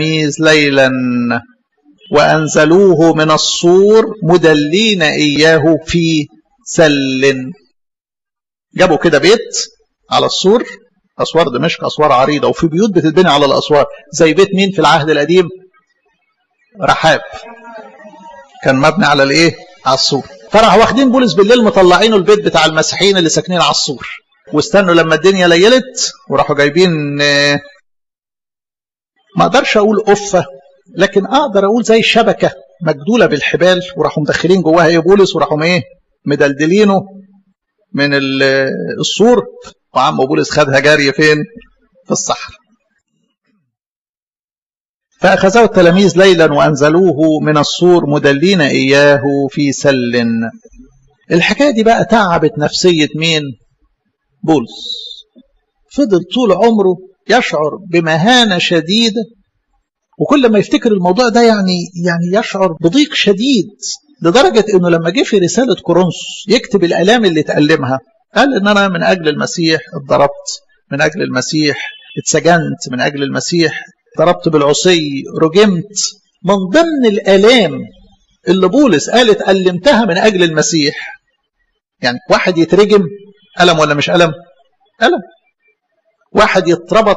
ليلا وأنزلوه من السور مدلين إياه في سل جابوا كده بيت على السور أسوار دمشق أسوار عريضة وفي بيوت بتتبني على الأسوار زي بيت مين في العهد القديم رحاب كان مبني على الايه على السور فراحوا واخدين بولس بالليل مطلعينه البيت بتاع المسيحيين اللي ساكنين على السور واستنوا لما الدنيا ليلت وراحوا جايبين ما اقدرش اقول قفه لكن اقدر اقول زي الشبكه مجدوله بالحبال وراحوا مدخلين جواها ايه بولس وراحوا ايه مدلدلينه من السور وعم بولس خدها جاريه فين في الصحراء فأخذه التلاميذ ليلا وأنزلوه من السور مدلين إياه في سل الحكاية دي بقى تعبت نفسية مين بولس فضل طول عمره يشعر بمهانة شديدة وكل ما يفتكر الموضوع ده يعني يعني يشعر بضيق شديد لدرجة انه لما جه في رسالة كورنثوس يكتب الآلام اللي اتألمها قال ان انا من اجل المسيح اتضربت من اجل المسيح اتسجنت من اجل المسيح ضربت بالعصي رجمت من ضمن الآلام اللي بولس قال اتألمتها من أجل المسيح يعني واحد يترجم ألم ولا مش ألم ألم واحد يتربط